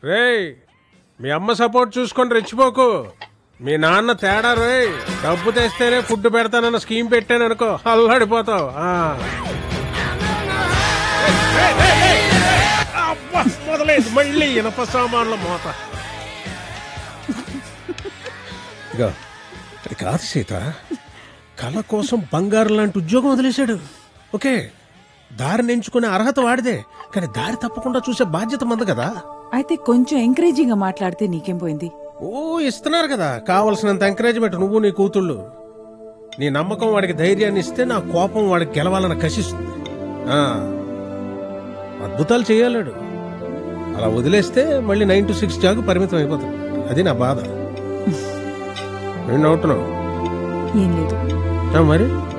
రేయ్ మీ అమ్మ సపోర్ట్ చూసుకొని రెచ్చిపోకు మీ నాన్న తేడా రేయ్ డబ్బు తెస్తేనే ఫుడ్ పెడతానన్న స్కీమ్ పెట్టాను అనుకో అల్లాడిపోతావు ఆ. రేయ్, రేయ్, రేయ్, రేయ్. అబ్బా, మొదలైంది మళ్ళీ ఇనప సామాన్ల మోత ఇగో అది కాదు సీత కళ కోసం బంగారం లాంటి ఉద్యోగం వదిలేశాడు ఓకే దారిని ఎంచుకునే అర్హత వాడిదే కానీ దారి తప్పకుండా చూసే బాధ్యత మంది కదా అయితే కొంచెం ఎంకరేజింగ్ గా మాట్లాడితే నీకేం పోయింది ఓ ఇస్తున్నారు కదా కావలసినంత ఎంకరేజ్మెంట్ నువ్వు నీ కూతుళ్ళు నీ నమ్మకం వాడికి ధైర్యాన్ని ఇస్తే నా కోపం వాడికి గెలవాలని కసిస్తుంది ఆ, అద్భుతాలు చేయలేడు అలా వదిలేస్తే మళ్ళీ నైన్ టు సిక్స్ జాగు పరిమితం అయిపోతాడు అది నా బాధ నేను అవుతున్నావు ఏం లేదు మరి